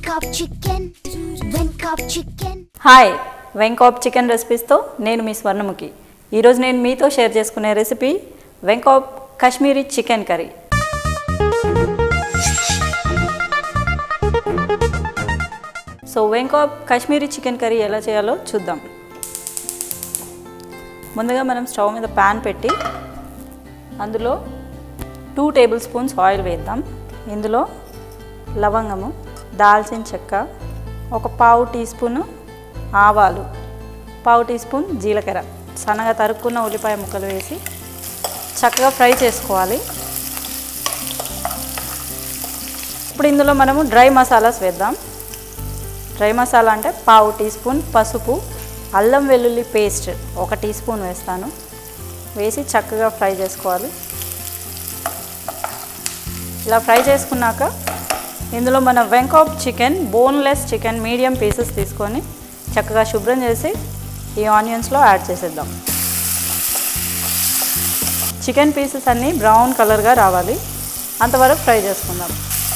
Venkop chicken, Venkop chicken. Hi Venkop chicken రెసిపీస్తో నేను మీ స్వర్ణముఖి ఈరోజు నేను మీతో షేర్ చేసుకునే recipe Venkop Kashmiri chicken curry so Venkop Kashmiri chicken curry ఎలా చేయాలో చూద్దాం ముందుగా మనం స్టవ్ మీద ప్యాన్ పెట్టి అందులో టూ టేబుల్ స్పూన్స్ ఆయిల్ వేద్దాం ఇందులో లవంగము దాల్చిన చెక్క ఒక పావు టీ స్పూను ఆవాలు పావు టీ స్పూన్ జీలకర్ర సన్నగా తరుక్కున్న ఉల్లిపాయ ముక్కలు వేసి చక్కగా ఫ్రై చేసుకోవాలి ఇప్పుడు ఇందులో మనము డ్రై మసాలాస్ వేద్దాం డ్రై మసాలా అంటే పావు టీ స్పూన్ పసుపు అల్లం వెల్లుల్లి పేస్ట్ ఒక టీ స్పూన్ వేస్తాను వేసి చక్కగా ఫ్రై చేసుకోవాలి ఇలా ఫ్రై చేసుకున్నాక ఇందులో మన Venkop chicken boneless chicken medium pieces తీసుకొని చక్కగా శుభ్రం చేసి ఈ ఆనియన్స్లో యాడ్ చేసేద్దాం చికెన్ పీసెస్ అన్నీ బ్రౌన్ కలర్గా రావాలి అంతవరకు ఫ్రై చేసుకుందాం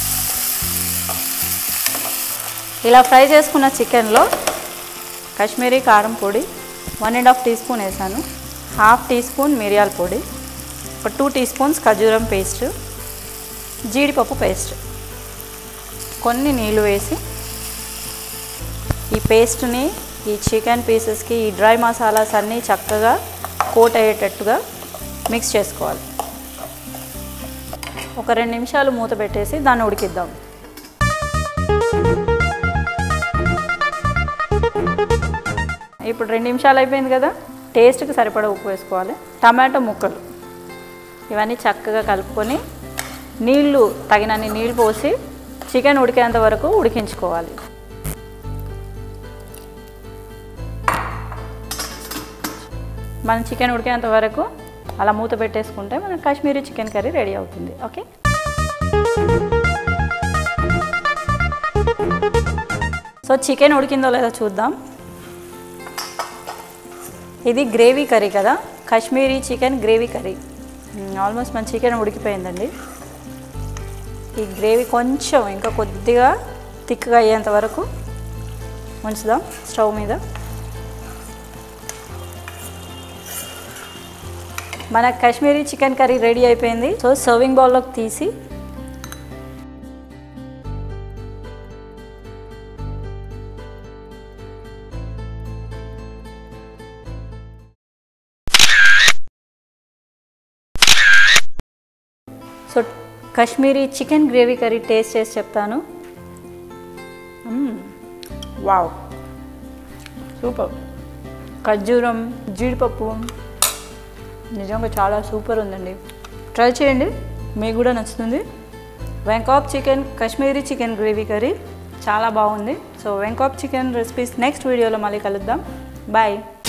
ఇలా ఫ్రై చేసుకున్న చికెన్లో కాశ్మీరీ కారం పొడి one and half teaspoon వేసాను హాఫ్ టీ స్పూన్ మిరియాల పొడి ఒక టూ టీ స్పూన్స్ ఖజూరం పేస్ట్ జీడిపప్పు పేస్ట్ కొన్ని నీళ్ళు వేసి ఈ పేస్ట్ని ఈ చికెన్ పీసెస్కి ఈ డ్రై మసాలాస్ అన్నీ చక్కగా కోట్ అయ్యేటట్టుగా మిక్స్ చేసుకోవాలి ఒక రెండు నిమిషాలు మూత పెట్టేసి దాన్ని ఉడికిద్దాం ఇప్పుడు రెండు నిమిషాలు అయిపోయింది కదా టేస్ట్కి సరిపడా ఉప్పు వేసుకోవాలి టమాటో ముక్కలు ఇవన్నీ చక్కగా కలుపుకొని నీళ్లు తగినన్ని నీళ్ళు పోసి చికెన్ ఉడికేంత వరకు ఉడికించుకోవాలి మనం చికెన్ ఉడికేంత వరకు అలా మూత పెట్టేసుకుంటే మన కాశ్మీరీ చికెన్ కర్రీ రెడీ అవుతుంది ఓకే సో చికెన్ ఉడికిందో లేదో చూద్దాం ఇది గ్రేవీ కర్రీ కదా Kashmiri chicken gravy curry almost మన చికెన్ ఉడికిపోయిందండి ఈ గ్రేవీ కొంచెం ఇంకా కొద్దిగా థిక్గా అయ్యేంత వరకు ఉంచుదాం స్టవ్ మీద మన కాశ్మీరీ చికెన్ కర్రీ రెడీ అయిపోయింది సో సర్వింగ్ బౌల్లోకి తీసి so Kashmiri chicken gravy curry taste చేసి చెప్తాను మ్మ్. వావ్ సూపర్ ఖర్జూరం జీడిపప్పు నిజంగా చాలా సూపర్ ఉందండి ట్రై చేయండి మీకు కూడా నచ్చుతుంది Venkop chicken Kashmiri chicken gravy curry చాలా బాగుంది so Venkop chicken recipes next వీడియోలో మళ్ళీ కలుద్దాం బాయ్